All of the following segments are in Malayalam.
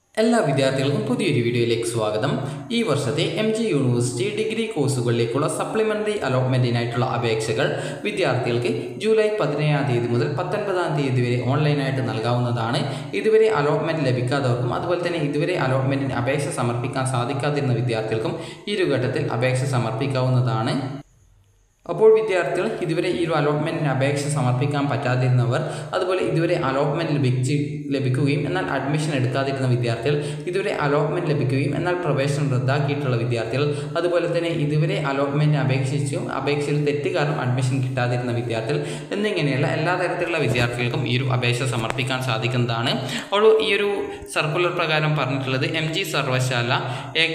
എല്ലാ വിദ്യാർത്ഥികൾക്കും പുതിയൊരു വീഡിയോയിലേക്ക് സ്വാഗതം ഈ വർഷത്തെ എം ജി യൂണിവേഴ്സിറ്റി ഡിഗ്രി കോഴ്സുകളിലേക്കുള്ള സപ്ലിമെൻ്ററി അലോട്ട്മെൻറ്റിനായിട്ടുള്ള അപേക്ഷകൾ വിദ്യാർത്ഥികൾക്ക് ജൂലൈ പതിനേഴാം തീയതി മുതൽ പത്തൊൻപതാം തീയതി വരെ ഓൺലൈനായിട്ട് നൽകാവുന്നതാണ് ഇതുവരെ അലോട്ട്മെൻറ്റ് ലഭിക്കാത്തവർക്കും അതുപോലെ തന്നെ ഇതുവരെ അലോട്ട്മെൻറ്റിന് അപേക്ഷ സമർപ്പിക്കാൻ സാധിക്കാതിരുന്ന വിദ്യാർത്ഥികൾക്കും ഈ ഒരു ഘട്ടത്തിൽ അപേക്ഷ സമർപ്പിക്കാവുന്നതാണ് അപ്പോൾ വിദ്യാർത്ഥികൾ ഇതുവരെ ഈ ഒരു അലോട്ട്മെൻറ്റിന് അപേക്ഷ സമർപ്പിക്കാൻ പറ്റാതിരുന്നവർ അതുപോലെ ഇതുവരെ അലോട്ട്മെൻറ്റ് ലഭിച്ച് ലഭിക്കുകയും എന്നാൽ അഡ്മിഷൻ എടുക്കാതിരുന്ന വിദ്യാർത്ഥികൾ ഇതുവരെ അലോട്ട്മെൻറ്റ് ലഭിക്കുകയും എന്നാൽ പ്രവേശനം റദ്ദാക്കിയിട്ടുള്ള വിദ്യാർത്ഥികൾ അതുപോലെ തന്നെ ഇതുവരെ അലോട്ട്മെൻറ്റ് അപേക്ഷിച്ചും അപേക്ഷയിൽ തെറ്റ് കാരണം അഡ്മിഷൻ കിട്ടാതിരുന്ന വിദ്യാർത്ഥികൾ എന്നിങ്ങനെയുള്ള എല്ലാ തരത്തിലുള്ള വിദ്യാർത്ഥികൾക്കും ഈ ഒരു അപേക്ഷ സമർപ്പിക്കാൻ സാധിക്കുന്നതാണ് അപ്പോൾ ഈ ഒരു സർക്കുലർ പ്രകാരം പറഞ്ഞിട്ടുള്ളത് എം ജി സർവകലാശാല ഏക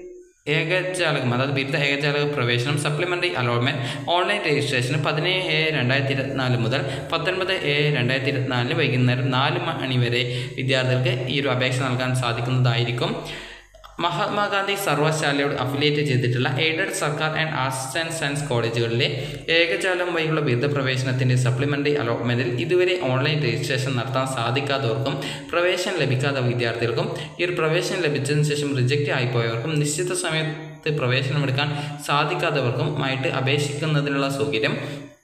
ഏകജാലകം അതായത് ബിരുദ ഏകജാലക പ്രവേശനം സപ്ലിമെൻ്ററി അലോട്ട്മെൻറ്റ് ഓൺലൈൻ രജിസ്ട്രേഷന് പതിനേഴ് ഏഴ് രണ്ടായിരത്തി ഇരുപത്തിനാല് മുതൽ പത്തൊൻപത് ഏഴ് രണ്ടായിരത്തി ഇരുപത്തിനാലിന് വൈകുന്നേരം നാല് മണി വരെ വിദ്യാർത്ഥികൾക്ക് ഈ ഒരു അപേക്ഷ നൽകാൻ സാധിക്കുന്നതായിരിക്കും മഹാത്മാഗാന്ധി സർവകലാശാലയോട് അഫിലിയേറ്റ് ചെയ്തിട്ടുള്ള എയ്ഡഡ് സർക്കാർ ആൻഡ് ആർട്സ് ആൻഡ് സയൻസ് കോളേജുകളിലെ ഏകജാലം വഴിയുള്ള ബിരുദ പ്രവേശനത്തിൻ്റെ സപ്ലിമെൻ്ററി അലോട്ട്മെൻറ്റിൽ ഇതുവരെ ഓൺലൈൻ രജിസ്ട്രേഷൻ നടത്താൻ സാധിക്കാത്തവർക്കും പ്രവേശനം ലഭിക്കാത്ത വിദ്യാർത്ഥികൾക്കും ഈ ഒരു പ്രവേശനം ലഭിച്ചതിന് ശേഷം റിജക്റ്റ് ആയിപ്പോയവർക്കും നിശ്ചിത സമയത്ത് പ്രവേശനമെടുക്കാൻ സാധിക്കാത്തവർക്കുമായിട്ട് അപേക്ഷിക്കുന്നതിനുള്ള സൗകര്യം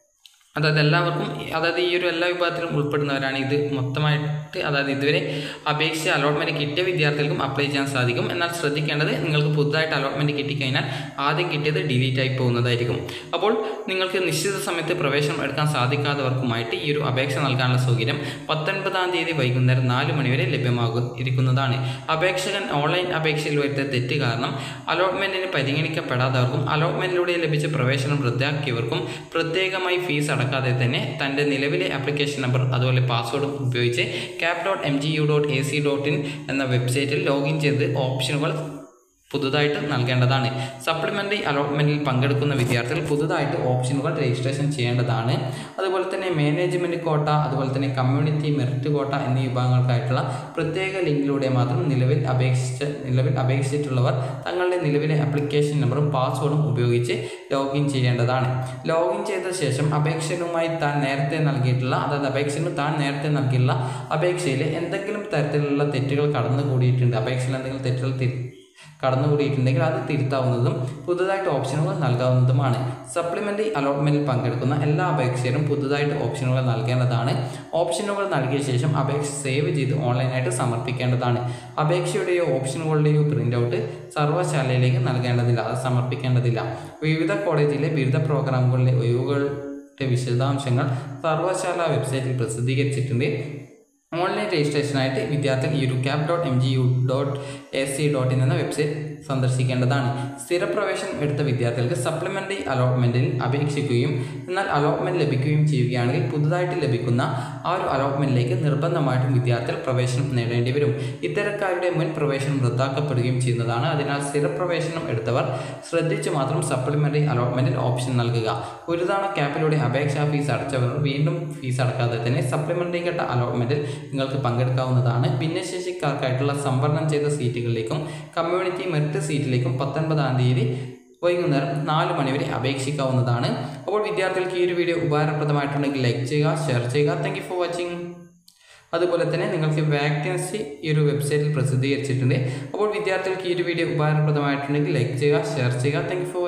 അതായത് എല്ലാവർക്കും അതായത് ഈ ഒരു എല്ലാ വിഭാഗത്തിലും ഉൾപ്പെടുന്നവരാണ് ഇത് മൊത്തമായിട്ട് അതായത് ഇതുവരെ അപേക്ഷ അലോട്ട്മെൻറ്റ് കിട്ടിയ വിദ്യാർത്ഥികൾക്കും അപ്ലൈ ചെയ്യാൻ സാധിക്കും എന്നാൽ ശ്രദ്ധിക്കേണ്ടത് നിങ്ങൾക്ക് പുതുതായിട്ട് അലോട്ട്മെൻറ്റ് കിട്ടിക്കഴിഞ്ഞാൽ ആദ്യം കിട്ടിയത് ഡിലീറ്റ് ആയി പോകുന്നതായിരിക്കും അപ്പോൾ നിങ്ങൾക്ക് നിശ്ചിത സമയത്ത് പ്രവേശനം എടുക്കാൻ സാധിക്കാത്തവർക്കുമായിട്ട് ഈ ഒരു അപേക്ഷ നൽകാനുള്ള സൗകര്യം പത്തൊൻപതാം തീയതി വൈകുന്നേരം നാല് മണിവരെ ലഭ്യമാകും ഇരിക്കുന്നതാണ് അപേക്ഷകൻ ഓൺലൈൻ അപേക്ഷയിൽ വരുത്തിയ തെറ്റ് കാരണം അലോട്ട്മെൻറ്റിന് പരിഗണിക്കപ്പെടാത്തവർക്കും അലോട്ട്മെൻറ്റിലൂടെ ലഭിച്ച പ്രവേശനം റദ്ദാക്കിയവർക്കും പ്രത്യേകമായി ഫീസ് അടക്കാതെ തന്നെ തൻ്റെ നിലവിലെ ആപ്ലിക്കേഷൻ നമ്പർ അതുപോലെ പാസ്വേഡും ഉപയോഗിച്ച് cap dot M G U dot A C dot in എന്ന വെബ്സൈറ്റിൽ ലോഗിൻ ചെയ്ത് ഓപ്ഷനുകൾ പുതുതായിട്ട് നൽകേണ്ടതാണ് സപ്ലിമെൻ്ററി അലോട്ട്മെൻറ്റിൽ പങ്കെടുക്കുന്ന വിദ്യാർത്ഥികൾ പുതുതായിട്ട് ഓപ്ഷനുകൾ രജിസ്ട്രേഷൻ ചെയ്യേണ്ടതാണ് അതുപോലെ തന്നെ മാനേജ്മെൻറ്റ് കോട്ട അതുപോലെ തന്നെ കമ്മ്യൂണിറ്റി മെറിറ്റ് കോട്ട എന്നീ വിഭാഗങ്ങൾക്കായിട്ടുള്ള പ്രത്യേക ലിങ്കിലൂടെ മാത്രം നിലവിൽ അപേക്ഷിച്ച നിലവിൽ അപേക്ഷിച്ചിട്ടുള്ളവർ തങ്ങളുടെ നിലവിലെ ആപ്ലിക്കേഷൻ നമ്പറും പാസ്വേഡും ഉപയോഗിച്ച് ലോഗിൻ ചെയ്യേണ്ടതാണ് ലോഗിൻ ചെയ്ത ശേഷം അപേക്ഷകനുമായി താൻ നേരത്തെ നൽകിയിട്ടുള്ള അതായത് അപേക്ഷകന് താൻ നേരത്തെ നൽകിയിട്ടുള്ള അപേക്ഷയിൽ എന്തെങ്കിലും തരത്തിലുള്ള തെറ്റുകൾ കടന്നുകൂടിയിട്ടുണ്ട് അപേക്ഷയിൽ എന്തെങ്കിലും തെറ്റുകൾ കടന്നുകൂടിയിട്ടുണ്ടെങ്കിൽ അത് തിരുത്താവുന്നതും പുതുതായിട്ട് ഓപ്ഷനുകൾ നൽകാവുന്നതുമാണ് സപ്ലിമെൻ്ററി അലോട്ട്മെൻറ്റിൽ പങ്കെടുക്കുന്ന എല്ലാ അപേക്ഷകരും പുതുതായിട്ട് ഓപ്ഷനുകൾ നൽകേണ്ടതാണ് ഓപ്ഷനുകൾ നൽകിയ ശേഷം അപേക്ഷ സേവ് ചെയ്ത് ഓൺലൈനായിട്ട് സമർപ്പിക്കേണ്ടതാണ് അപേക്ഷയുടെയോ ഓപ്ഷനുകളുടെയോ പ്രിൻ്റ് ഔട്ട് സർവകലാശാലയിലേക്ക് നൽകേണ്ടതില്ല അത് സമർപ്പിക്കേണ്ടതില്ല വിവിധ കോളേജിലെ ബിരുദ പ്രോഗ്രാമുകളിലെ ഒഴിവുകളുടെ വിശദാംശങ്ങൾ സർവകലാശാല വെബ്സൈറ്റിൽ പ്രസിദ്ധീകരിച്ചിട്ടുണ്ട് ഓൺലൈൻ രജിസ്ട്രേഷനായിട്ട് വിദ്യാർത്ഥികൾ ഈ ഒരു cap dot M G U dot A C dot in എന്ന വെബ്സൈറ്റ് സന്ദർശിക്കേണ്ടതാണ് സ്ഥിരപ്രവേശനം എടുത്ത വിദ്യാർത്ഥികൾക്ക് സപ്ലിമെൻ്ററി അലോട്ട്മെൻറ്റിൽ അപേക്ഷിക്കുകയും എന്നാൽ അലോട്ട്മെൻറ്റ് ലഭിക്കുകയും ചെയ്യുകയാണെങ്കിൽ പുതുതായിട്ട് ലഭിക്കുന്ന ആ ഒരു അലോട്ട്മെൻറ്റിലേക്ക് നിർബന്ധമായിട്ടും വിദ്യാർത്ഥികൾ പ്രവേശനം നേടേണ്ടി വരും ഇത്തരക്കാരുടെ മുൻ പ്രവേശനം റദ്ദാക്കപ്പെടുകയും ചെയ്യുന്നതാണ് അതിനാൽ സ്ഥിരപ്രവേശനം എടുത്തവർ ശ്രദ്ധിച്ചു മാത്രം സപ്ലിമെൻ്ററി അലോട്ട്മെൻറ്റിൽ ഓപ്ഷൻ നൽകുക ഒരു തവണ ക്യാപ്പിലൂടെ അപേക്ഷാ ഫീസ് അടച്ചവർ വീണ്ടും ഫീസ് അടക്കാതെ തന്നെ സപ്ലിമെൻ്ററി ഘട്ട അലോട്ട്മെൻറ്റിൽ നിങ്ങൾക്ക് പങ്കെടുക്കാവുന്നതാണ് ഭിന്നശേഷിക്കാർക്കായിട്ടുള്ള സംവരണം ചെയ്ത സീറ്റുകളിലേക്കും കമ്മ്യൂണിറ്റി മെറിറ്റ് സീറ്റിലേക്കും പത്തൊൻപതാം തീയതി വൈകുന്നേരം നാല് മണിവരെ അപേക്ഷിക്കാവുന്നതാണ് അപ്പോൾ വിദ്യാർത്ഥികൾക്ക് ഈ ഒരു വീഡിയോ ഉപകാരപ്രദമായിട്ടുണ്ടെങ്കിൽ ലൈക്ക് ചെയ്യുക ഷെയർ ചെയ്യുക താങ്ക് ഫോർ വാച്ചിങ് അതുപോലെ തന്നെ നിങ്ങൾക്ക് വാക്കൻസി ഈ ഒരു വെബ്സൈറ്റിൽ പ്രസിദ്ധീകരിച്ചിട്ടുണ്ട് അപ്പോൾ വിദ്യാർത്ഥികൾക്ക് ഈ ഒരു വീഡിയോ ഉപകാരപ്രദമായിട്ടുണ്ടെങ്കിൽ ലൈക്ക് ചെയ്യുക ഷെയർ ചെയ്യുക താങ്ക് ഫോർ